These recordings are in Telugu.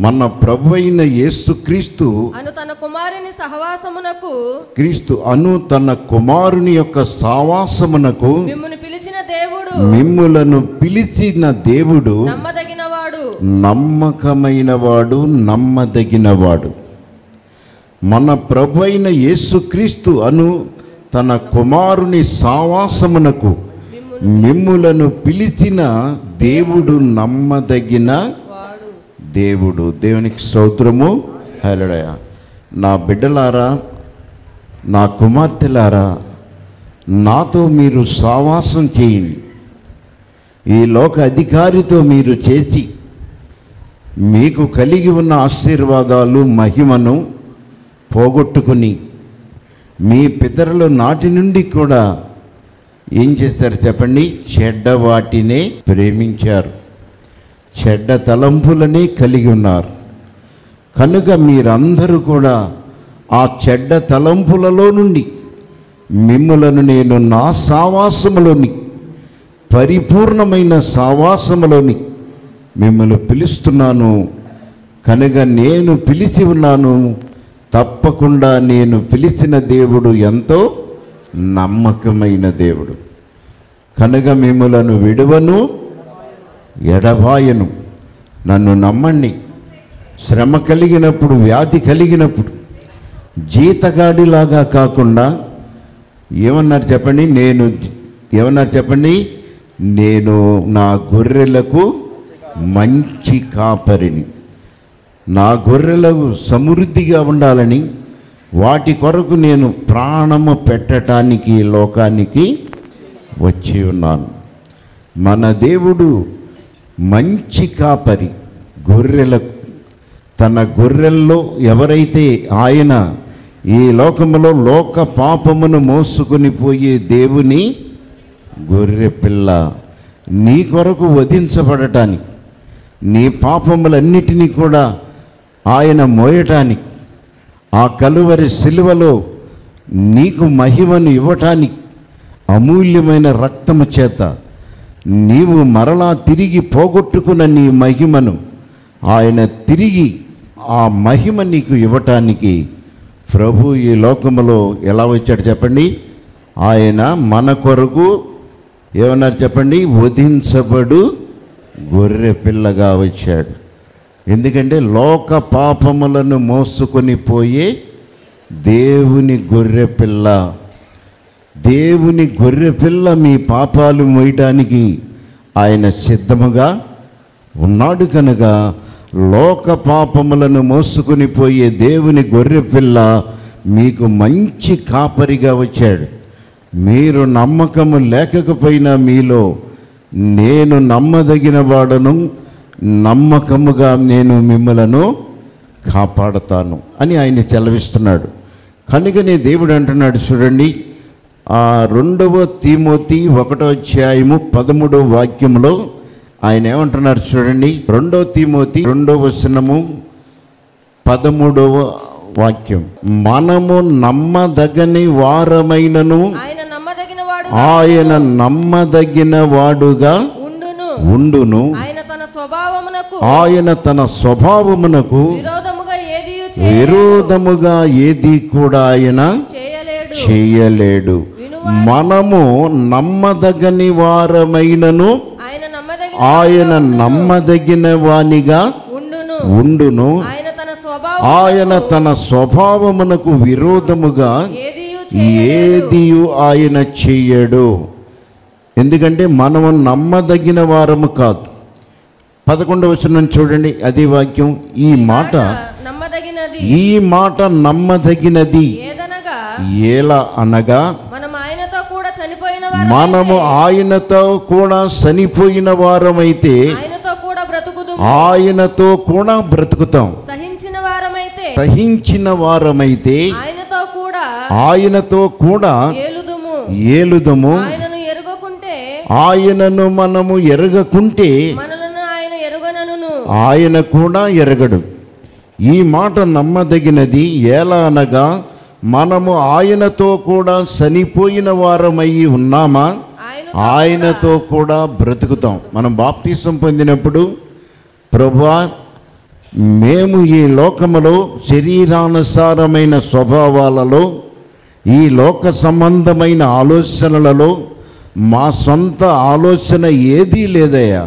మన ప్రభు అయిన యేసుక్రీస్తు అను తన కుమారుని సహవాసమునకు క్రీస్తు అను తన కుమారుని యొక్క సావాసమునకు మిమ్మును పిలిచిన దేవుడు మిమ్ములను పిలిచిన దేవుడు నమ్మదగినవాడు నమ్మకమైన వాడు నమ్మదగినవాడు మన ప్రభు అయిన యేసుక్రీస్తు అను తన కుమారుని సావాసమునకు మిమ్ములను పిలిచిన దేవుడు నమ్మదగిన వాడు దేవుడు దేవునికి స్తోత్రము హల్లెలూయ నా బిడ్డలారా నా కుమార్తెలారా నాతో మీరు సావాసం చేయండి ఈ లోక అధికారితో మీరు చేసి మీకు కలిగి ఉన్న ఆశీర్వాదాలు మహిమను పోగొట్టుకుని మీ పితరుల నాటి నుండి కూడా ఏం చేస్తారు చెప్పండి చెడ్డ వాటినే ప్రేమించారు చెడ్డ తలంపులనే కలిగి ఉన్నారు కనుక మీరందరూ కూడా ఆ చెడ్డ తలంపులలో నుండి మిమ్ములను నేను నా సావాసములోని పరిపూర్ణమైన సావాసములోని మిమ్మల్ని పిలుస్తున్నాను కనుక నేను పిలిచి ఉన్నాను తప్పకుండా నేను పిలిచిన దేవుడు ఎంతో నమ్మకమైన దేవుడు కనుక మిమ్మలను విడువను ఎడబాయను నన్ను నమ్మండి శ్రమ కలిగినప్పుడు వ్యాధి కలిగినప్పుడు జీతగాడిలాగా కాకుండా ఏమన్నారు చెప్పండి నేను ఏమన్నారు చెప్పండి నేను నా గొర్రెలకు మంచి కాపరిని నా గొర్రెలకు సమృద్ధిగా ఉండాలని వాటి కొరకు నేను ప్రాణము పెట్టడానికి ఈ లోకానికి వచ్చి ఉన్నాను మన దేవుడు మంచి కాపరి గొర్రెలకు తన గొర్రెల్లో ఎవరైతే ఆయన ఈ లోకములో లోక పాపమును మోసుకొని పోయే దేవుని గొర్రె పిల్ల నీ కొరకు వధించబడటానికి నీ పాపములన్నిటినీ కూడా ఆయన మోయటానికి ఆ కలువరి సిలువలో నీకు మహిమను ఇవ్వటానికి అమూల్యమైన రక్తము చేత నీవు మరలా తిరిగి పోగొట్టుకున్న నీ మహిమను ఆయన తిరిగి ఆ మహిమ నీకు ఇవ్వటానికి ప్రభు ఈ లోకములో ఎలా వచ్చాడు చెప్పండి ఆయన మన కొరకు ఏమన్నారు చెప్పండి వధించబడు గొర్రె పిల్లగా వచ్చాడు ఎందుకంటే లోక పాపములను మోసుకొని పోయే దేవుని గొర్రె పిల్ల దేవుని గొర్రె పిల్ల మీ పాపాలు మోయటానికి ఆయన సిద్ధముగా ఉన్నాడు కనుక లోక పాపములను మోసుకొని పోయే దేవుని గొర్రె పిల్ల మీకు మంచి కాపరిగా వచ్చాడు మీరు నమ్మకము లేకపోయినా మీలో నేను నమ్మదగిన వాడను నమ్మకముగా నేను మిమ్మలను కాపాడతాను అని ఆయన చెలవిస్తున్నాడు కనుకనే దేవుడు అంటున్నాడు చూడండి ఆ రెండవ తీమోతి ఒకటో అధ్యాయము పదమూడవ వాక్యంలో ఆయన ఏమంటున్నారు చూడండి రెండవ తీమోతి రెండవ వచనము పదమూడవ వాక్యం మనము నమ్మదగని వారమైనను ఆయన నమ్మదగిన వాడు ఆయన నమ్మదగిన వాడుగా ఉండును ఉండును ఆయన తన స్వభావమునకు ఆయన తన స్వభావమునకు విరోధముగా ఏది విరోధముగా ఏది కూడా ఆయన చేయలేడు చేయలేడు మనము నమ్మదగని వారమైనను ఆయన నమ్మదగిన ఆయన నమ్మదగిన వానిగా ఉండును ఉండును ఆయన తన స్వభావం ఆయన తన స్వభావమునకు విరోధముగా ఏది ఏది ఆయన చెయ్యడు ఎందుకంటే మనము నమ్మదగిన వారము కాదు పదకొండవ వచనం చూడండి అది వాక్యం ఈ మాట నమ్మదగినది ఈ మాట నమ్మదగినది ఏదనగా ఎలా అనగా మనం ఆయనతో కూడా చనిపోయిన వారు మనము ఆయనతో కూడా చనిపోయిన వారమైతే ఆయనతో కూడా బ్రతుకుదు ఆయనతో కూడా బ్రతుకుతాం సహించిన వారమైతే సహించిన వారమైతే ఆయనతో కూడా ఆయనతో కూడా ఏలుదుము ఏలుదము ఆయనను ఎరుగకుంటే ఆయనను మనము ఎరగకుంటే మనలను ఆయన ఎరుగనను ఆయన కూడా ఎరగడు ఈ మాట నమ్మదగినది ఎలా అనగా మనము ఆయనతో కూడా చనిపోయిన వారమై ఉన్నామా ఆయన ఆయనతో కూడా బ్రతుకుతాం మనం బాప్తీసం పొందినప్పుడు ప్రభువా మేము ఈ లోకములో శరీరానుసారమైన స్వభావాలలో ఈ లోక సంబంధమైన ఆలోచనలలో మా సొంత ఆలోచన ఏదీ లేదయ్యా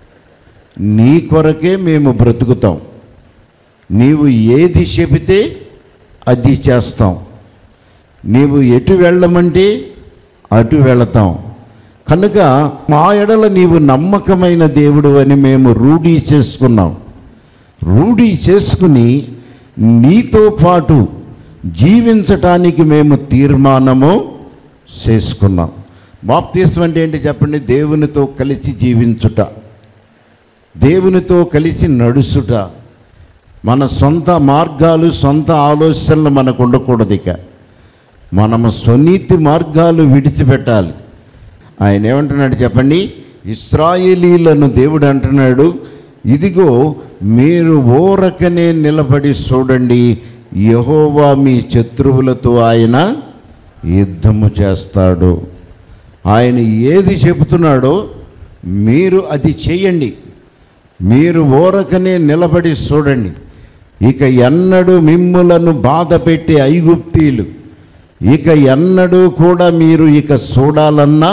నీ కొరకే మేము బ్రతుకుతాం నీవు ఏది చెబితే అది చేస్తాం నీవు ఎటు వెళ్ళమంటే అటు వెళతాం కనుక మా ఎడల నీవు నమ్మకమైన దేవుడు అని మేము రూఢీ చేసుకున్నాం రూఢీ చేసుకుని నీతో పాటు జీవించటానికి మేము తీర్మానము చేసుకున్నాం బాప్తీసం అంటే ఏంటి చెప్పండి దేవునితో కలిసి జీవించుట దేవునితో కలిసి నడుచుట మన సొంత మార్గాలు సొంత ఆలోచనలు మనకు ఉండకూడదు ఇక మనము స్వనీతి మార్గాలు విడిచిపెట్టాలి ఆయన ఏమంటున్నాడు చెప్పండి ఇస్రాయేలీలను దేవుడు అంటున్నాడు ఇదిగో మీరు ఓరకనే నిలబడి చూడండి యహోవా మీ శత్రువులతో ఆయన యుద్ధము చేస్తాడు ఆయన ఏది చెబుతున్నాడో మీరు అది చేయండి మీరు ఓరకనే నిలబడి చూడండి ఇక ఎన్నడూ మిమ్ములను బాధ పెట్టే ఐగుప్తీలు ఇక ఎన్నడూ కూడా మీరు ఇక చూడాలన్నా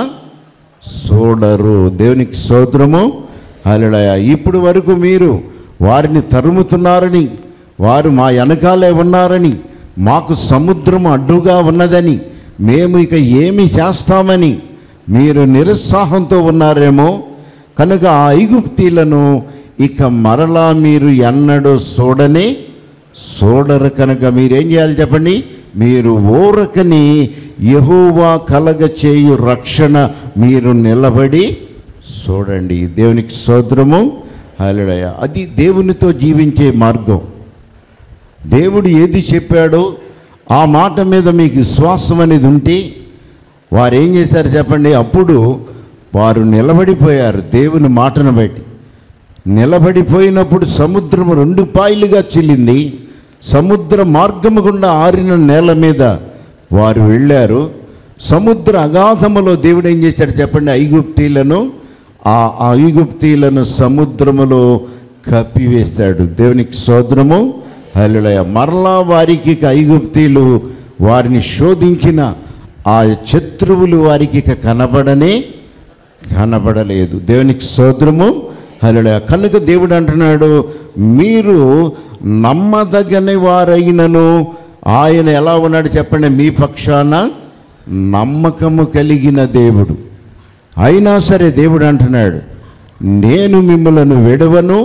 చూడరు దేవునికి సోదరము హల్లెలూయా ఇప్పుడు వరకు మీరు వారిని తరుముతున్నారని వారు మా వెనకాలే ఉన్నారని మాకు సముద్రం అడ్డుగా ఉన్నదని మేము ఇక ఏమి చేస్తామని మీరు నిరుత్సాహంతో ఉన్నారేమో కనుక ఆ ఐగుప్తీలను ఇక మరలా మీరు ఎన్నడూ చూడనే చూడరు కనుక మీరేం చేయాలి చెప్పండి మీరు ఊరకని యహోవా కలగ చేయు రక్షణ మీరు నిలబడి చూడండి దేవునికి సోదరము హల్లెలూయ అది దేవునితో జీవించే మార్గం దేవుడు ఏది చెప్పాడో ఆ మాట మీద మీకు విశ్వాసం అనేది ఉంటే వారు ఏం చేశారు చెప్పండి అప్పుడు వారు నిలబడిపోయారు దేవుని మాటను బట్టి నిలబడిపోయినప్పుడు సముద్రము రెండు పాయలుగా చిల్లింది సముద్ర మార్గము గుండా ఆరిన నేల మీద వారు వెళ్ళారు సముద్ర అగాధములో దేవుడు ఏం చేశాడు చెప్పండి ఐగుప్తీలను ఆ ఐగుప్తీలను సముద్రములో కప్పివేశాడు దేవునికి సోదరము హల్లెలూయా మరలా వారికి ఇక ఐగుప్తీలు వారిని శోధించిన ఆ శత్రువులు వారికి ఇక కనబడనే కనబడలేదు దేవునికి సోదరము హలో కనుక దేవుడు అంటున్నాడు మీరు నమ్మదగని వారైనను ఆయన ఎలా ఉన్నాడు చెప్పండి మీ పక్షాన నమ్మకము కలిగిన దేవుడు అయినా సరే దేవుడు అంటున్నాడు నేను మిమ్మలను విడవను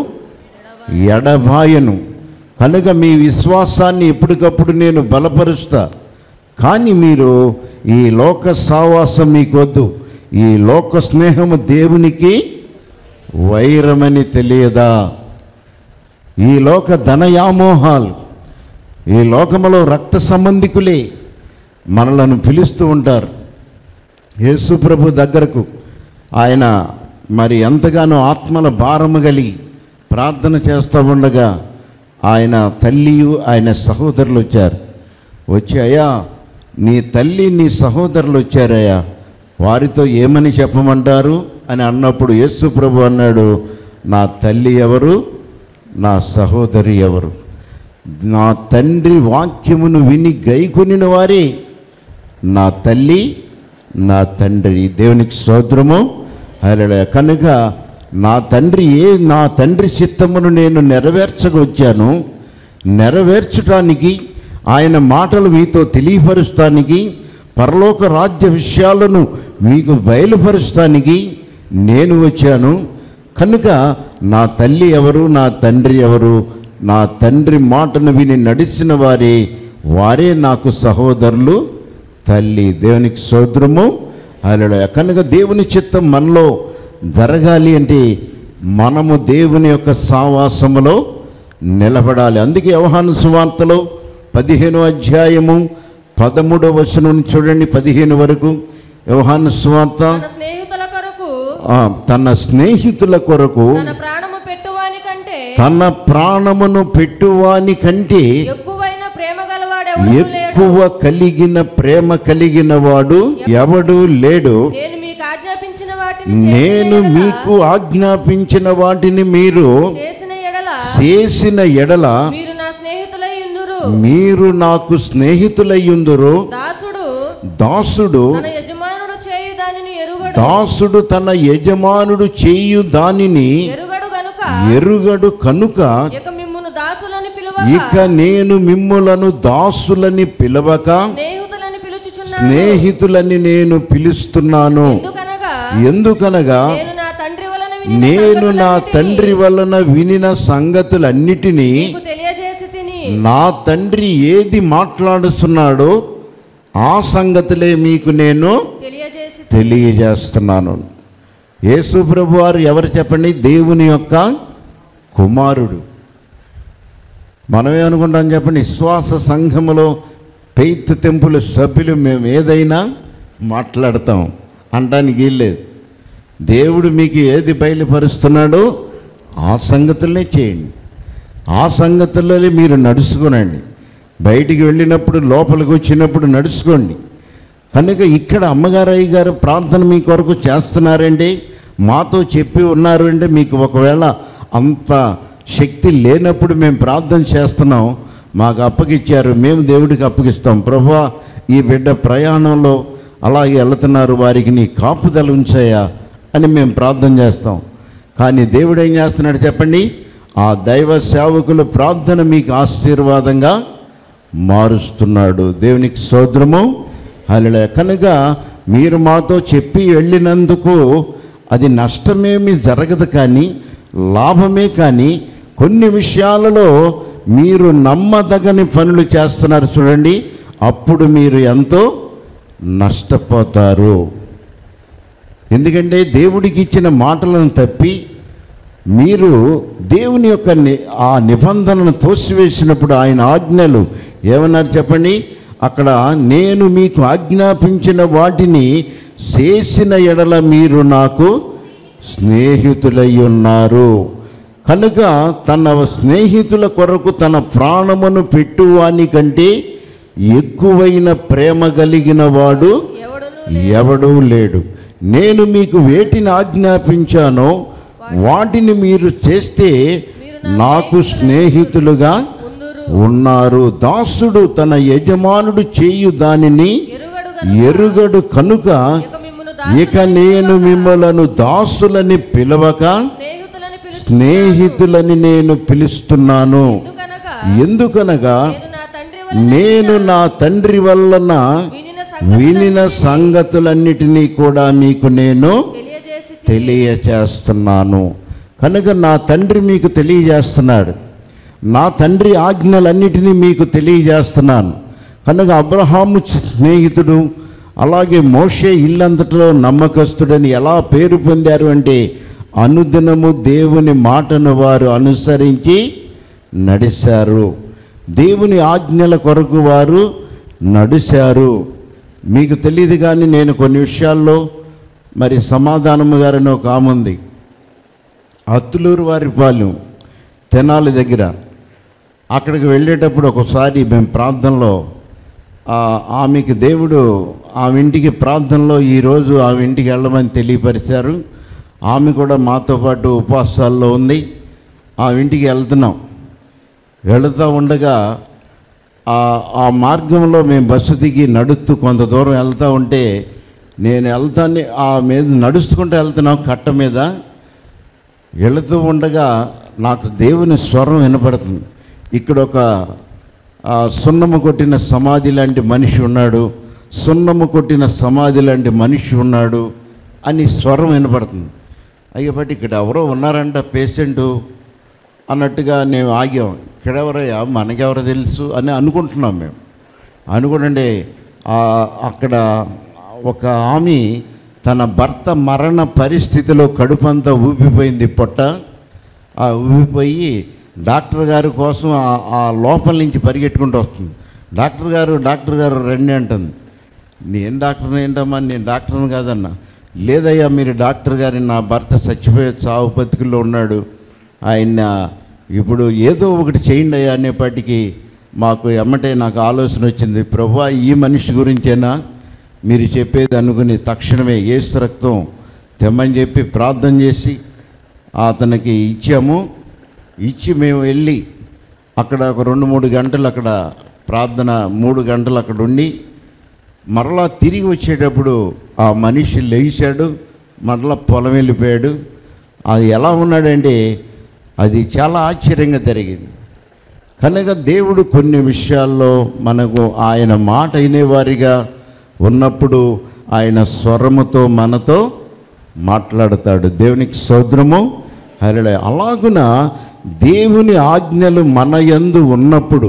ఎడబాయను కనుక మీ విశ్వాసాన్ని ఎప్పటికప్పుడు నేను బలపరుస్తా కానీ మీరు ఈ లోక సావాసం మీకు వద్దు ఈ లోక స్నేహము దేవునికి వైరమని తెలియదా ఈ లోక ధనయామోహాలు ఈ లోకములో రక్త సంబంధికులే మనలను పిలుస్తూ ఉంటారు యేసు ప్రభు దగ్గరకు ఆయన మరి ఎంతగానో ఆత్మల భారము కలిగి ప్రార్థన చేస్తూ ఉండగా ఆయన తల్లియు ఆయన సహోదరులు వచ్చారు వచ్చి అయ్యా నీ తల్లి నీ సహోదరులు వచ్చారయ్యా వారితో ఏమని చెప్పమంటారు అని అన్నప్పుడు యేసు ప్రభు అన్నాడు నా తల్లి ఎవరు నా సహోదరి ఎవరు నా తండ్రి వాక్యమును విని గైకొనిన వారే నా తల్లి నా తండ్రి దేవునికి సోదరము హల్లెలూయా కనుక నా తండ్రి ఏ నా తండ్రి చిత్తమును నేను నెరవేర్చగొచ్చాను నెరవేర్చటానికి ఆయన మాటలు మీతో తెలియపరుస్తానికి పరలోక రాజ్య విషయాలను మీకు బయలుపరుస్తానికి నేను వచ్చాను కనుక నా తల్లి ఎవరు నా తండ్రి ఎవరు నా తండ్రి మాటను విని నడిచిన వారే వారే నాకు సహోదరులు తల్లి దేవునికి సోదరము అలా కనుక దేవుని చిత్తం మనలో జరగాలి అంటే మనము దేవుని యొక్క సావాసములో నిలబడాలి అందుకే వ్యవహాను సువార్తలో పదిహేను అధ్యాయము పదమూడవ వచనం నుంచి చూడండి పదిహేను వరకు వ్యవహాను సువార్త తన స్నేహితుల కొరకు ఆ, తన స్నేహితుల కొరకు తన ప్రాణము పెట్టువాని కంటే తన ప్రాణమును పెట్టువాని కంటే ఎక్కువైన ప్రేమ గలవాడెవడు లేడు ఎక్కువ కలిగిన ప్రేమ కలిగిన వాడు ఎవడు లేడు నేను మీకు ఆజ్ఞాపించిన వాటిని నేను చేసిన ఎడల- మీకు ఆజ్ఞాపించిన వాటిని మీరు చేసిన ఎడల చేసిన ఎడల మీరు నా స్నేహితులై ఉందురు మీరు నాకు స్నేహితులయ్యుందురు దాసుడు దాసుడు తన యజమానుడు చేయు దానిని ఎరుగడు దాసుడు తన యజమానుడు చేయు దానిని ఎరుగడు గనుక ఎరుగడు కనుక ఇక మిమ్మును దాసులని పిలువ ఇక నేను మిమ్ములను దాసులని పిలవక స్నేహితులని పిలుచుచున్నాను స్నేహితులని నేను పిలుస్తున్నాను ఎందుకనగా ఎందుకనగా నేను నా తండ్రి వలన వినిన నేను నా సంగతులన్నిటినీ తండ్రి వలన వినిన సంగతులన్నిటినీ నీకు తెలియజేసి తిని నా తండ్రి ఏది మాట్లాడుతున్నాడో ఆ సంగతులే మీకు నేను తెలియజేసి తెలియజేస్తున్నాను యేసు ప్రభు వారు ఎవరు చెప్పండి దేవుని యొక్క కుమారుడు మనమేమనుకుంటాం చెప్పండి విశ్వాస సంఘములో పెయిత్ తెంపుల సభ్యులు మేము ఏదైనా మాట్లాడతాం అనడానికి వీల్లేదు దేవుడు మీకు ఏది బయలుపరుస్తున్నాడో ఆ సంగతులనే చేయండి ఆ సంగతుల్లోనే మీరు నడుచుకోనండి బయటికి వెళ్ళినప్పుడు లోపలికి వచ్చినప్పుడు నడుచుకోండి కనుక ఇక్కడ అమ్మగారు అయ్య గారు ప్రార్థన మీ కొరకు చేస్తున్నారండి మాతో చెప్పి ఉన్నారు అంటే మీకు ఒకవేళ అంత శక్తి లేనప్పుడు మేము ప్రార్థన చేస్తున్నాం మాకు అప్పగిచ్చారు మేము దేవుడికి అప్పగిస్తాం ప్రభా ఈ బిడ్డ ప్రయాణంలో అలాగే వెళుతున్నారు వారికి నీ కాపుదల ఉంచాయా అని మేము ప్రార్థన చేస్తాం కానీ దేవుడు ఏం చేస్తున్నాడు చెప్పండి ఆ దైవ సేవకుల ప్రార్థన మీకు ఆశీర్వాదంగా మారుస్తున్నాడు దేవునికి సోదరము అలా కనుక మీరు మాతో చెప్పి వెళ్ళినందుకు అది నష్టమేమి జరగదు కానీ లాభమే కానీ కొన్ని విషయాలలో మీరు నమ్మదగని పనులు చేస్తున్నారు చూడండి అప్పుడు మీరు ఎంతో నష్టపోతారు ఎందుకంటే దేవుడికి ఇచ్చిన మాటలను తప్పి మీరు దేవుని యొక్క ని- ఆ నిబంధనను తోసివేసినప్పుడు ఆయన ఆజ్ఞలు ఏమన్నారు చెప్పండి అక్కడ నేను మీకు ఆజ్ఞాపించిన వాటిని చేసిన ఎడల మీరు నాకు స్నేహితులై ఉన్నారు కనుక తన స్నేహితుల కొరకు తన ప్రాణమును పెట్టువాని కంటే ఎక్కువైన ప్రేమ కలిగిన వాడు ఎవడును ఎవడూ లేడు నేను మీకు వేటిని ఆజ్ఞాపించానో వాటిని మీరు చేస్తే నాకు స్నేహితులుగా ఉందురు ఉన్నారు దాసుడు తన యజమానుడు చేయు దానిని ఎరుగడు ఎరుగడు కనుక ఇక మిమ్మును ఇక నేను మిమ్మలను దాసులని పిలవక స్నేహితులని పిలుచు స్నేహితులని నేను పిలుస్తున్నాను ఎందుకనగా ఎందుకనగా నేను నా తండ్రి వలన నేను నా తండ్రి వలన వినిన వినిన సంగతులన్నిటినీ కూడా మీకు నేను తెలియజేసి తెలియచేస్తున్నాను కనుక నా తండ్రి మీకు తెలియజేస్తున్నాడు నా తండ్రి ఆజ్ఞలన్నిటినీ మీకు తెలియజేస్తున్నాను కనుక అబ్రహాము స్నేహితుడు అలాగే మోషే ఇల్లంతటిలో నమ్మకస్తుడని ఎలా పేరు పొందారు అంటే అనుదినము దేవుని మాటను వారు అనుసరించి నడిచారు దేవుని ఆజ్ఞల కొరకు వారు నడిచారు మీకు తెలియదు కానీ నేను కొన్ని విషయాల్లో మరి సమాధానము గారని ఒక ఆమె ఉంది అత్తులూరు వారి పాలెం తెనాలి దగ్గర అక్కడికి వెళ్ళేటప్పుడు ఒకసారి మేము ప్రార్థనలో ఆ, ఆమెకి దేవుడు ఆమె ఇంటికి ప్రార్థనలో ఈరోజు ఆమె ఇంటికి వెళ్ళమని తెలియపరిచారు ఆమె కూడా మాతో పాటు ఉపవాసాల్లో ఉంది ఆమె ఇంటికి వెళ్తున్నాం వెళుతూ ఉండగా ఆ ఆ మార్గంలో మేము బస్సు దిగి నడుస్తూ కొంత దూరం వెళ్తూ ఉంటే నేను వెళ్తాను ఆ మీద నడుచుకుంటూ వెళ్తున్నాం కట్ట మీద వెళుతూ ఉండగా నాకు దేవుని స్వరం వినపడుతుంది ఇక్కడ ఒక ఆ, సున్నము కొట్టిన సమాధి లాంటి మనిషి ఉన్నాడు సున్నము కొట్టిన సమాధి లాంటి మనిషి ఉన్నాడు అని స్వరం వినపడుతుంది అయ్యో బట్ ఇక్కడ ఎవరో ఉన్నారంట పేషెంటు అన్నట్టుగా మేము ఆగాం ఇక్కడ ఎవరయ్యా మనకెవరో తెలుసు అని అనుకుంటున్నాం మేము అనుకుంటే అక్కడ ఒక ఆమె తన భర్త మరణ పరిస్థితిలో కడుపంతా ఊపిపోయింది పొట్ట ఆ ఊపిపోయి డాక్టర్ గారి కోసం ఆ- ఆ లోపల నుంచి పరిగెట్టుకుంటూ వస్తుంది డాక్టర్ గారు డాక్టర్ గారు రండి అంటుంది నేను డాక్టర్ని ఏంటమ్మా నేను డాక్టర్ని కాదన్నా లేదయ్యా మీరు డాక్టర్ గారి నా భర్త చచ్చిపోయే చావు బతుకుల్లో ఉన్నాడు ఆయన ఇప్పుడు ఏదో ఒకటి చేయండి అయ్యా అనేపాటికి మాకు ఎమ్మటే నాకు ఆలోచన వచ్చింది ప్రభా ఈ మనిషి గురించేనా మీరు చెప్పేది అనుకుని తక్షణమే ఏసు రక్తం తెమ్మని చెప్పి ప్రార్థన చేసి అతనికి ఇచ్చాము ఇచ్చి మేము వెళ్ళి అక్కడ ఒక రెండు మూడు గంటలు అక్కడ ప్రార్థన మూడు గంటలు అక్కడ ఉండి మరలా తిరిగి వచ్చేటప్పుడు ఆ మనిషి లేచాడు మరలా పొలం వెళ్ళిపోయాడు అది ఎలా ఉన్నాడంటే అది చాలా ఆశ్చర్యంగా జరిగింది కనుక దేవుడు కొన్ని విషయాల్లో మనకు ఆయన మాట వినేవారిగా ఉన్నప్పుడు ఆయన స్వరముతో మనతో మాట్లాడతాడు దేవునికి సోదరము హరిడే అలాగున దేవుని ఆజ్ఞలు మన యందు ఉన్నప్పుడు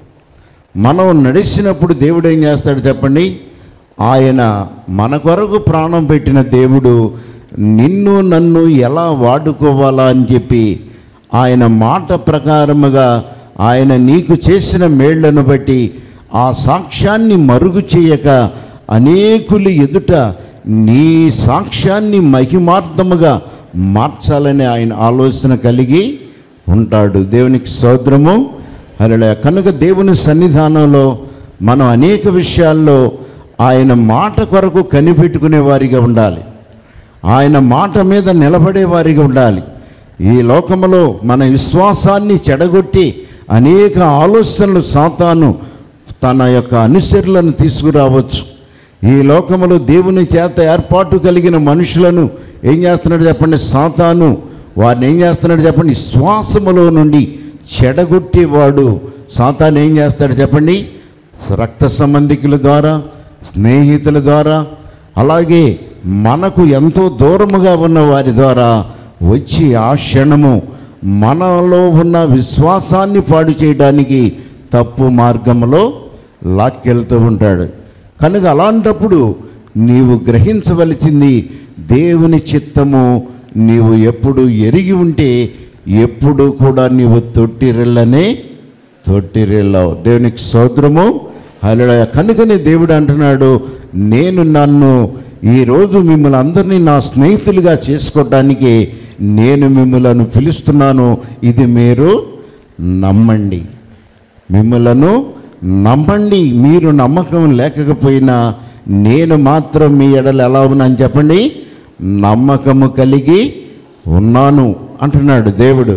మనం నడిచినప్పుడు దేవుడు ఏం చేస్తాడు చెప్పండి ఆయన మన కొరకు ప్రాణం పెట్టిన దేవుడు నిన్ను నన్ను ఎలా వాడుకోవాలా అని చెప్పి ఆయన మాట ప్రకారముగా ఆయన నీకు చేసిన మేళ్లను బట్టి ఆ సాక్ష్యాన్ని మరుగు చేయక అనేకులు ఎదుట నీ సాక్ష్యాన్ని మహిమార్థముగా మార్చాలని ఆయన ఆలోచన కలిగి ఉంటాడు దేవునికి స్తోత్రము అలా కనుక దేవుని సన్నిధానంలో మనం అనేక విషయాల్లో ఆయన మాట కొరకు కనిపెట్టుకునే వారిగా ఉండాలి ఆయన మాట మీద నిలబడే వారిగా ఉండాలి ఈ లోకములో మన విశ్వాసాన్ని చెడగొట్టి అనేక ఆలోచనలు సాతాను తన యొక్క అనుసరులను తీసుకురావచ్చు ఈ లోకములో దేవుని చేత ఏర్పాటు కలిగిన మనుషులను ఏం చేస్తున్నాడు చెప్పండి సాతాను వారిని ఏం చేస్తున్నాడు చెప్పండి శ్వాసములో నుండి చెడగొట్టేవాడు సాతాను ఏం చేస్తాడు చెప్పండి రక్త సంబంధికుల ద్వారా స్నేహితుల ద్వారా అలాగే మనకు ఎంతో దూరముగా ఉన్న వారి ద్వారా వచ్చి ఆ క్షణము మనలో ఉన్న విశ్వాసాన్ని పాడు చేయడానికి తప్పు మార్గంలో లాక్కెళ్తూ ఉంటాడు కనుక అలాంటప్పుడు నీవు గ్రహించవలసింది దేవుని చిత్తము నీవు ఎప్పుడు ఎరిగి ఉంటే ఎప్పుడు కూడా నీవు తొట్టిరెళ్ళనే తొట్టిరెళ్ళావు దేవునికి సోదరము అలా కనుకనే దేవుడు అంటున్నాడు నేను నన్ను ఈరోజు మిమ్మల్ని అందరినీ నా స్నేహితులుగా చేసుకోవడానికి నేను మిమ్మలను పిలుస్తున్నాను ఇది మీరు నమ్మండి మిమ్మలను నమ్మండి మీరు నమ్మకం లేకపోయినా నేను మాత్రం మీ ఎడలు ఎలా ఉన్నాను చెప్పండి నమ్మకము కలిగి ఉన్నాను అంటున్నాడు దేవుడు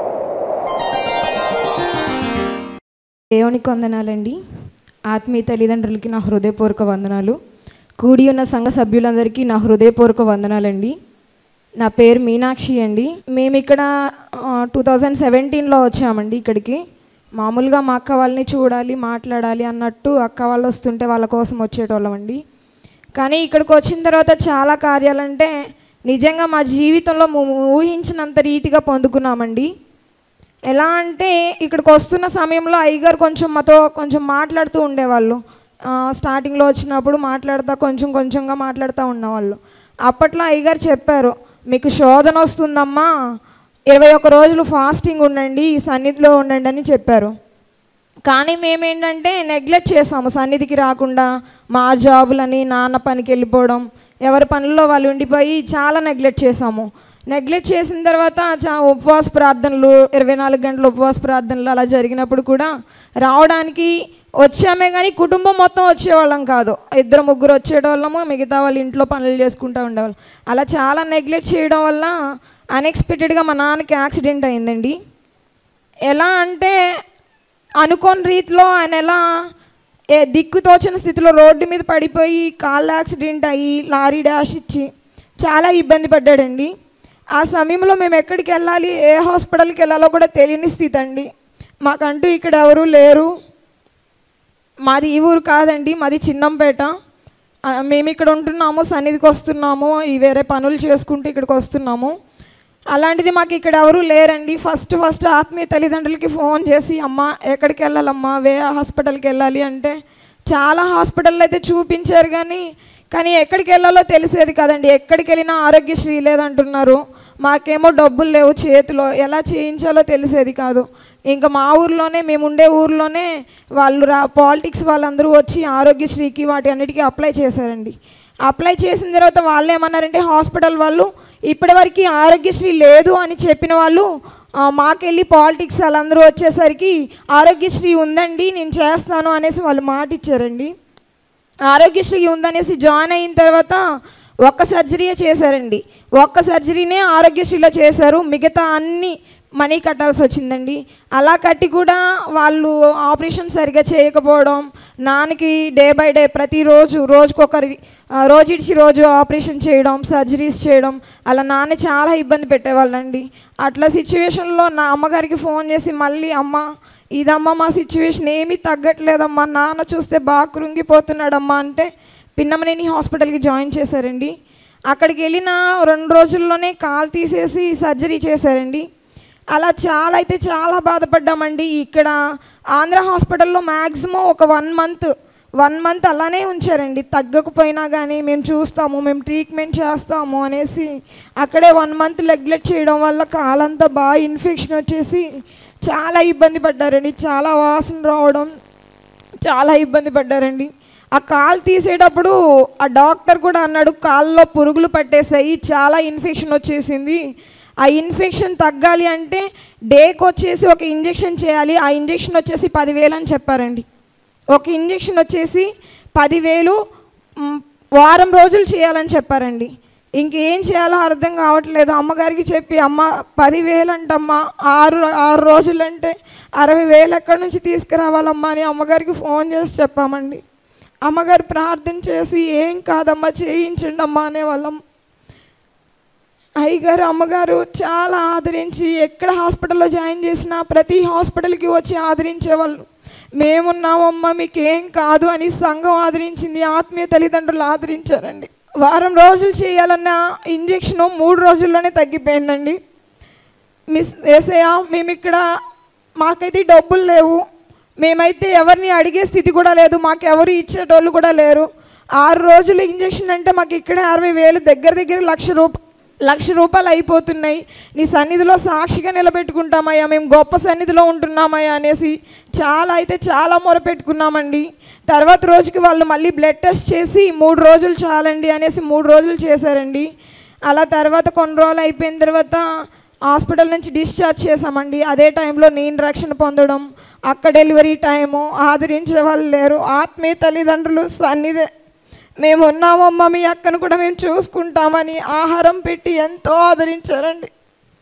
దేవునికి వందనాలండి ఆత్మీయ తల్లిదండ్రులకి నా హృదయపూర్వక వందనాలు కూడి ఉన్న సంఘ సభ్యులందరికీ నా హృదయపూర్వక వందనాలండి నా పేరు మీనాక్షి అండి మేము ఇక్కడ టూ థౌజండ్ సెవెంటీన్లో వచ్చామండి ఇక్కడికి మామూలుగా మా అక్క వాళ్ళని చూడాలి మాట్లాడాలి అన్నట్టు అక్క వాళ్ళు వస్తుంటే వాళ్ళ కోసం వచ్చేటోళ్ళమండి కానీ ఇక్కడికి వచ్చిన తర్వాత చాలా కార్యాలంటే నిజంగా మా జీవితంలో మేము ఊహించినంత రీతిగా పొందుకున్నామండి ఎలా అంటే ఇక్కడికి వస్తున్న సమయంలో అయ్యగారు కొంచెం మాతో కొంచెం మాట్లాడుతూ ఉండేవాళ్ళు ఆ, స్టార్టింగ్లో వచ్చినప్పుడు మాట్లాడుతూ కొంచెం కొంచెంగా మాట్లాడుతూ ఉన్నవాళ్ళు అప్పట్లో అయ్యగారు చెప్పారు మీకు శోధన వస్తుందమ్మా ఇరవై ఒక్క రోజులు ఫాస్టింగ్ ఉండండి ఈ సన్నిధిలో ఉండండి అని చెప్పారు కానీ మేమేంటంటే నెగ్లెక్ట్ చేసాము సన్నిధికి రాకుండా మా జాబులని నాన్న పనికి వెళ్ళిపోవడం ఎవరి పనుల్లో వాళ్ళు ఉండిపోయి చాలా నెగ్లెక్ట్ చేసాము నెగ్లెక్ట్ చేసిన తర్వాత చా ఉపవాస ప్రార్థనలు ఇరవై నాలుగు గంటల ఉపవాస ప్రార్థనలు అలా జరిగినప్పుడు కూడా రావడానికి వచ్చామే కానీ కుటుంబం మొత్తం వచ్చేవాళ్ళం కాదు ఇద్దరు ముగ్గురు వచ్చేటోళ్ళము మిగతా వాళ్ళు ఇంట్లో పనులు చేసుకుంటూ ఉండేవాళ్ళం అలా చాలా నెగ్లెక్ట్ చేయడం వల్ల అన్ఎక్స్పెక్టెడ్గా మా నాన్నకి యాక్సిడెంట్ అయిందండి ఎలా అంటే అనుకోని రీతిలో ఆయన ఎలా ఏ దిక్కుతోచిన స్థితిలో రోడ్డు మీద పడిపోయి కాళ్ళు యాక్సిడెంట్ అయ్యి లారీ డాష్ ఇచ్చి చాలా ఇబ్బంది పడ్డాడండి ఆ సమయంలో మేము ఎక్కడికి వెళ్ళాలి ఏ హాస్పిటల్కి వెళ్ళాలో కూడా తెలియని స్థితి అండి మాకంటూ ఇక్కడ ఎవరూ లేరు మాది ఈ ఊరు కాదండి మాది చిన్నంపేట ఆ, మేము ఇక్కడ ఉంటున్నాము సన్నిధికి వస్తున్నాము ఈ వేరే పనులు చేసుకుంటూ ఇక్కడికి వస్తున్నాము అలాంటిది మాకు ఇక్కడ ఎవరు లేరండి ఫస్ట్ ఫస్ట్ ఆత్మీయ తల్లిదండ్రులకి ఫోన్ చేసి అమ్మ ఎక్కడికి వెళ్ళాలమ్మా వే హాస్పిటల్కి వెళ్ళాలి అంటే చాలా హాస్పిటల్ అయితే చూపించారు కానీ కానీ ఎక్కడికి వెళ్ళాలో తెలిసేది కదండి ఎక్కడికి వెళ్ళినా ఆరోగ్యశ్రీ లేదంటున్నారు మాకేమో డబ్బులు లేవు చేతిలో ఎలా చేయించాలో తెలిసేది కాదు ఇంకా మా ఊర్లోనే మేము ఉండే ఊర్లోనే వాళ్ళు రా పాలిటిక్స్ వాళ్ళందరూ వచ్చి ఆరోగ్యశ్రీకి వాటి అన్నిటికీ అప్లై చేశారండి అప్లై చేసిన తర్వాత వాళ్ళు ఏమన్నారంటే హాస్పిటల్ వాళ్ళు ఇప్పటివరకు ఆరోగ్యశ్రీ లేదు అని చెప్పిన వాళ్ళు ఆ, మాకెళ్ళి పాలిటిక్స్ వాళ్ళందరూ వచ్చేసరికి ఆరోగ్యశ్రీ ఉందండి నేను చేస్తాను అనేసి వాళ్ళు మాట ఇచ్చారండి ఆరోగ్యశ్రీ ఉందనేసి జాయిన్ అయిన తర్వాత ఒక్క సర్జరీయే చేశారండి ఒక్క సర్జరీనే ఆరోగ్యశ్రీలో చేశారు మిగతా అన్ని మనీ కట్టాల్సి వచ్చిందండి అలా కట్టి కూడా వాళ్ళు ఆపరేషన్ సరిగా చేయకపోవడం నాన్నకి డే బై డే ప్రతిరోజు రోజుకొకరి ఆ, రోజు ఇడిచి రోజు ఆపరేషన్ చేయడం సర్జరీస్ చేయడం అలా నాన్న చాలా ఇబ్బంది పెట్టేవాళ్ళండి అట్లా సిచ్యువేషన్లో నా అమ్మగారికి ఫోన్ చేసి మళ్ళీ అమ్మ ఇదమ్మా మా సిచ్యువేషన్ ఏమీ తగ్గట్లేదమ్మా నాన్న చూస్తే బాగా కృంగిపోతున్నాడమ్మా అంటే పిన్నమనేని హాస్పిటల్కి జాయిన్ చేశారండి అక్కడికి వెళ్ళిన రెండు రోజుల్లోనే కాలు తీసేసి సర్జరీ చేశారండి అలా చాలా అయితే చాలా బాధపడ్డామండి ఇక్కడ ఆంధ్ర హాస్పిటల్లో మ్యాక్సిమం ఒక వన్ మంత్ వన్ మంత్ అలానే ఉంచారండి తగ్గకపోయినా కానీ మేము చూస్తాము మేము ట్రీట్మెంట్ చేస్తాము అనేసి అక్కడే వన్ మంత్ నెగ్లెక్ట్ చేయడం వల్ల కాలంతా బాగా ఇన్ఫెక్షన్ వచ్చేసి చాలా ఇబ్బంది పడ్డారండి చాలా వాసన రావడం చాలా ఇబ్బంది పడ్డారండి ఆ కాలు తీసేటప్పుడు ఆ డాక్టర్ కూడా అన్నాడు కాల్లో పురుగులు పట్టేసాయి చాలా ఇన్ఫెక్షన్ వచ్చేసింది ఆ ఇన్ఫెక్షన్ తగ్గాలి అంటే డేకి వచ్చేసి ఒక ఇంజెక్షన్ చేయాలి ఆ ఇంజెక్షన్ వచ్చేసి పదివేలు అని చెప్పారండి ఒక ఇంజెక్షన్ వచ్చేసి పదివేలు మ్, వారం రోజులు చేయాలని చెప్పారండి ఇంకేం చేయాలో అర్థం కావట్లేదు అమ్మగారికి చెప్పి అమ్మ పదివేలు అంటమ్మా ఆరు ఆరు రోజులు అంటే అరవై వేలు ఎక్కడి నుంచి తీసుకురావాలమ్మా అని అమ్మగారికి ఫోన్ చేసి చెప్పామండి అమ్మగారు ప్రార్థన చేసి ఏం కాదమ్మా చేయించండి అమ్మా అనేవాళ్ళం అయ్యగారు అమ్మగారు చాలా ఆదరించి ఎక్కడ హాస్పిటల్లో జాయిన్ చేసినా ప్రతి హాస్పిటల్కి వచ్చి ఆదరించేవాళ్ళు మేమున్నామమ్మా మీకేం కాదు అని సంఘం ఆదరించింది ఆత్మీయ తల్లిదండ్రులు ఆదరించారండి వారం రోజులు చేయాలన్న ఇంజెక్షన్ మూడు రోజుల్లోనే తగ్గిపోయిందండి మిస్ ఏసయ్య మేము ఇక్కడ మాకైతే డబ్బులు లేవు మేమైతే ఎవరిని అడిగే స్థితి కూడా లేదు మాకు ఎవరు ఇచ్చేటోళ్ళు కూడా లేరు ఆరు రోజులు ఇంజెక్షన్ అంటే మాకు ఇక్కడే అరవై వేలు దగ్గర దగ్గర లక్ష రూప లక్ష రూపాయలు అయిపోతున్నాయి నీ సన్నిధిలో సాక్షిగా నిలబెట్టుకుంటామయ్యా మేము గొప్ప సన్నిధిలో ఉంటున్నామయ్యా అనేసి చాలా అయితే చాలా మొరపెట్టుకున్నామండి తర్వాత రోజుకి వాళ్ళు మళ్ళీ బ్లడ్ టెస్ట్ చేసి మూడు రోజులు చాలండి అనేసి మూడు రోజులు చేశారండి అలా తర్వాత కొన్ని రోజులు అయిపోయిన తర్వాత హాస్పిటల్ నుంచి డిశ్చార్జ్ చేసామండి అదే టైంలో నేను రక్షణ పొందడం అక్కడ డెలివరీ టైము ఆదరించే వాళ్ళు లేరు ఆత్మీయ తల్లిదండ్రులు సన్నిధే మేము ఉన్నామమ్మా మీ అక్కను కూడా మేము చూసుకుంటామని ఆహారం పెట్టి ఎంతో ఆదరించారండి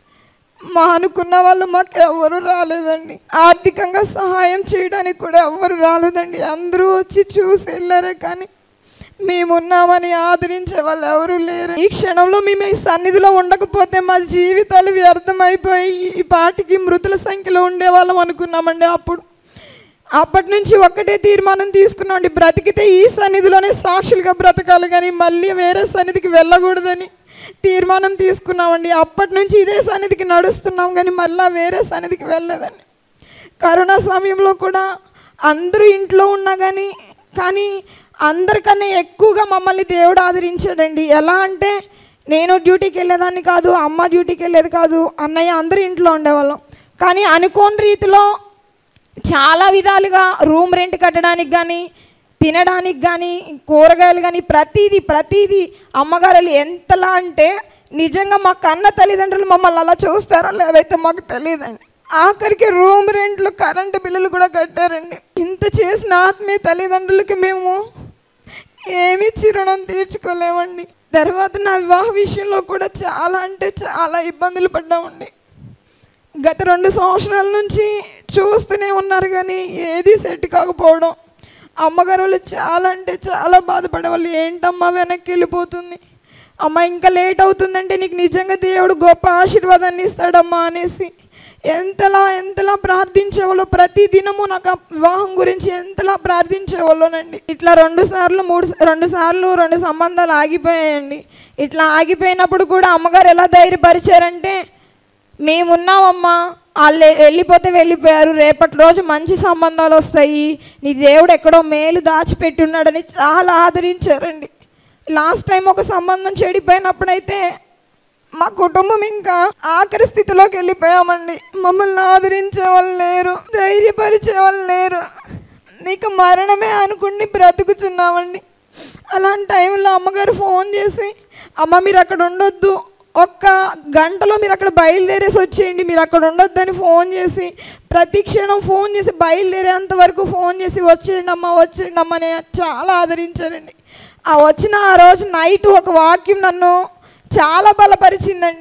మా అనుకున్న వాళ్ళు మాకు ఎవరు రాలేదండి ఆర్థికంగా సహాయం చేయడానికి కూడా ఎవరు రాలేదండి అందరూ వచ్చి చూసి వెళ్ళారే కానీ మేమున్నామని ఆదరించే వాళ్ళు ఎవరు లేరు ఈ క్షణంలో మేము ఈ సన్నిధిలో ఉండకపోతే మా జీవితాలు వ్యర్థమైపోయి ఈ పాటికి మృతుల సంఖ్యలో ఉండేవాళ్ళం అనుకున్నామండి అప్పుడు అప్పటి నుంచి ఒక్కటే తీర్మానం తీసుకున్నామండి బ్రతికితే ఈ సన్నిధిలోనే సాక్షులుగా బ్రతకాలి కానీ మళ్ళీ వేరే సన్నిధికి వెళ్ళకూడదని తీర్మానం తీసుకున్నామండి అప్పటి నుంచి ఇదే సన్నిధికి నడుస్తున్నాం కానీ మళ్ళీ వేరే సన్నిధికి వెళ్ళలేదండి కరోనా సమయంలో కూడా అందరూ ఇంట్లో ఉన్నా కానీ కానీ అందరికన్నా ఎక్కువగా మమ్మల్ని దేవుడు ఆదరించాడండి ఎలా అంటే నేను డ్యూటీకి వెళ్ళేదాన్ని కాదు అమ్మ డ్యూటీకి వెళ్ళేది కాదు అన్నయ్య అందరూ ఇంట్లో ఉండేవాళ్ళం కానీ అనుకోని రీతిలో చాలా విధాలుగా రూమ్ రెంట్ కట్టడానికి కానీ తినడానికి కానీ కూరగాయలు కానీ ప్రతిదీ ప్రతిదీ అమ్మగారు ఎంతలా అంటే నిజంగా మా కన్న తల్లిదండ్రులు మమ్మల్ని అలా చూస్తారో లేదైతే మాకు తెలియదండి ఆఖరికి రూమ్ రెంట్లు కరెంటు బిల్లులు కూడా కట్టారండి ఇంత చేసిన ఆత్మీయ తల్లిదండ్రులకి మేము ఏమీ చిరుణం తీర్చుకోలేమండి తర్వాత నా వివాహ విషయంలో కూడా చాలా అంటే చాలా ఇబ్బందులు పడ్డామండి గత రెండు సంవత్సరాల నుంచి చూస్తూనే ఉన్నారు కానీ ఏది సెట్ కాకపోవడం అమ్మగారు వాళ్ళు చాలా అంటే చాలా బాధపడే వాళ్ళు ఏంటమ్మా వెనక్కి వెళ్ళిపోతుంది అమ్మ ఇంకా లేట్ అవుతుందంటే నీకు నిజంగా దేవుడు గొప్ప ఆశీర్వాదాన్ని ఇస్తాడమ్మా అనేసి ఎంతలా ఎంతలా ప్రార్థించేవాళ్ళు ప్రతి దినము నాకు ఆ వివాహం గురించి ఎంతలా ప్రార్థించేవాళ్ళోనండి ఇట్లా రెండు సార్లు మూడు రెండు సార్లు రెండు సంబంధాలు ఆగిపోయాయండి ఇట్లా ఆగిపోయినప్పుడు కూడా అమ్మగారు ఎలా ధైర్యపరిచారంటే మేమున్నామమ్మా వాళ్ళు వెళ్ళిపోతే వెళ్ళిపోయారు రేపటి రోజు మంచి సంబంధాలు వస్తాయి నీ దేవుడు ఎక్కడో మేలు దాచిపెట్టి ఉన్నాడని చాలా ఆదరించారండి లాస్ట్ టైం ఒక సంబంధం చెడిపోయినప్పుడైతే మా కుటుంబం ఇంకా ఆఖరి స్థితిలోకి వెళ్ళిపోయామండి మమ్మల్ని ఆదరించే వాళ్ళు లేరు ధైర్యపరిచే వాళ్ళు లేరు నీకు మరణమే అనుకుని బ్రతుకుతున్నామండి అలాంటి టైంలో అమ్మగారు ఫోన్ చేసి అమ్మ మీరు అక్కడ ఉండొద్దు ఒక్క గంటలో మీరు అక్కడ బయలుదేరేసి వచ్చేయండి మీరు అక్కడ ఉండొద్దని ఫోన్ చేసి ప్రతి క్షణం ఫోన్ చేసి బయలుదేరేంత వరకు ఫోన్ చేసి వచ్చేయండి అమ్మ వచ్చేయండి అమ్మ అని చాలా ఆదరించారండి ఆ వచ్చిన ఆ రోజు నైట్ ఒక వాక్యం నన్ను చాలా బలపరిచిందండి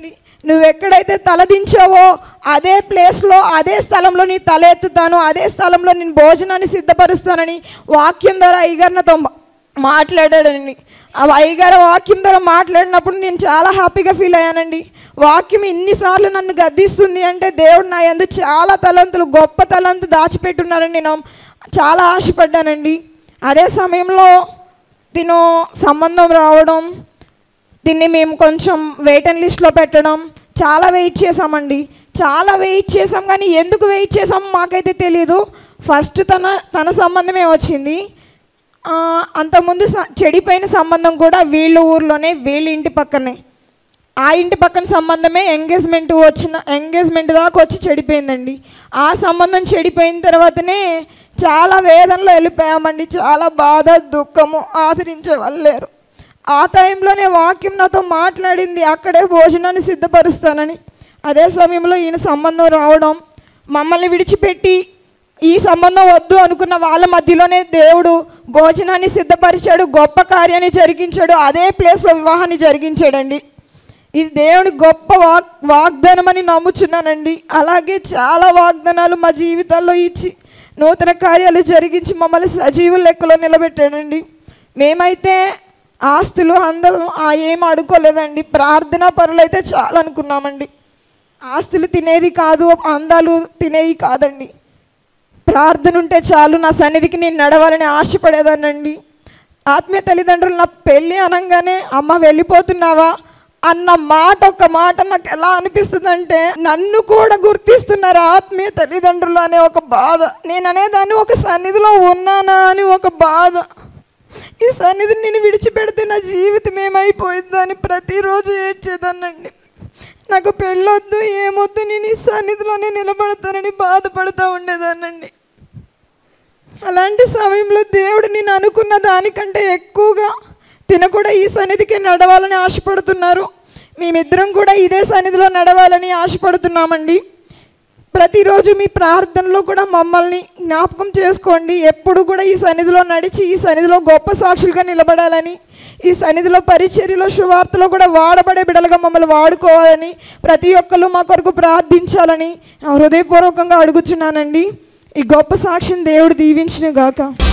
నువ్వు ఎక్కడైతే తలదించావో అదే ప్లేస్లో అదే స్థలంలో నీ తల ఎత్తుతాను అదే స్థలంలో నేను భోజనాన్ని సిద్ధపరుస్తానని వాక్యం ద్వారా అయ్యగారు నాతో మా- మాట్లాడాడండి ఆ అయ్యగారు వాక్యం ద్వారా మాట్లాడినప్పుడు నేను చాలా హ్యాపీగా ఫీల్ అయ్యానండి వాక్యం ఇన్నిసార్లు నన్ను గద్దిస్తుంది అంటే దేవుడు నా యందు చాలా తలంతులు గొప్ప తలంతు దాచిపెట్టున్నారని నేను చాలా ఆశపడ్డానండి అదే సమయంలో తిను సంబంధం రావడం దీన్ని మేము కొంచెం వెయిట్ అండ్ లిస్ట్లో పెట్టడం చాలా వెయిట్ చేసామండి చాలా వెయిట్ చేసాం కానీ ఎందుకు వెయిట్ చేసాం మాకైతే తెలియదు ఫస్ట్ తన తన సంబంధమే వచ్చింది ఆ, అంతకుముందు స- చెడిపోయిన సంబంధం కూడా వీళ్ళ ఊర్లోనే వీళ్ళ ఇంటి పక్కనే ఆ ఇంటి పక్కన సంబంధమే ఎంగేజ్మెంట్ వచ్చిన ఎంగేజ్మెంట్ దాకా వచ్చి చెడిపోయిందండి ఆ సంబంధం చెడిపోయిన తర్వాతనే చాలా వేదనలో వెళ్ళిపోయామండి చాలా బాధ దుఃఖము ఆదరించే వాళ్ళు లేరు ఆ టైంలోనే వాక్యం నాతో మాట్లాడింది అక్కడే భోజనాన్ని సిద్ధపరుస్తానని అదే సమయంలో ఈయన సంబంధం రావడం మమ్మల్ని విడిచిపెట్టి ఈ సంబంధం వద్దు అనుకున్న వాళ్ళ మధ్యలోనే దేవుడు భోజనాన్ని సిద్ధపరిచాడు గొప్ప కార్యాన్ని జరిగించాడు అదే ప్లేస్లో వివాహాన్ని జరిగించాడండి ఇది దేవుని గొప్ప వాగ్ వాగ్దానం అని నమ్ముచున్నానండి అలాగే చాలా వాగ్దానాలు మా జీవితాల్లో ఇచ్చి నూతన కార్యాలు జరిగించి మమ్మల్ని సజీవుల లెక్కలో నిలబెట్టాడండి మేమైతే ఆస్తులు అందరం ఆ ఏం అడుకోలేదండి ప్రార్థన పరులు అయితే చాలా అనుకున్నామండి ఆస్తులు తినేది కాదు అందాలు తినేవి కాదండి ప్రార్థన ఉంటే చాలు నా సన్నిధికి నేను నడవాలని ఆశపడేదానండి ఆత్మీయ తల్లిదండ్రులు నా పెళ్ళి అనగానే అమ్మ వెళ్ళిపోతున్నావా అన్న మాట ఒక మాట నాకు ఎలా అనిపిస్తుందంటే నన్ను కూడా గుర్తిస్తున్నారు ఆత్మీయ తల్లిదండ్రులు అనే ఒక బాధ నేను అనేదాన్ని ఒక సన్నిధిలో ఉన్నానా అని ఒక బాధ ఈ సన్నిధిని నేను విడిచిపెడితే నా జీవితం ఏమైపోయిందో అని ప్రతిరోజు ఏడ్చేదానండి నాకు పెళ్ళొద్దు ఏమొద్దు నేను ఈ సన్నిధిలోనే నిలబడతానని బాధపడుతూ ఉండేదానండి అలాంటి సమయంలో దేవుడు నేను అనుకున్న దానికంటే ఎక్కువగా తిన కూడా ఈ సన్నిధికి నడవాలని ఆశపడుతున్నారు మేమిద్దరం కూడా ఇదే సన్నిధిలో నడవాలని ఆశపడుతున్నామండి ప్రతిరోజు మీ ప్రార్థనలో కూడా మమ్మల్ని జ్ఞాపకం చేసుకోండి ఎప్పుడు కూడా ఈ సన్నిధిలో నడిచి ఈ సన్నిధిలో గొప్ప సాక్షులుగా నిలబడాలని ఈ సన్నిధిలో పరిచర్యలో శువార్తలో కూడా వాడబడే బిడలుగా మమ్మల్ని వాడుకోవాలని ప్రతి ఒక్కరు మా కొరకు ప్రార్థించాలని హృదయపూర్వకంగా అడుగుచున్నానండి ఈ గొప్ప సాక్షిని దేవుడు దీవించిన గాక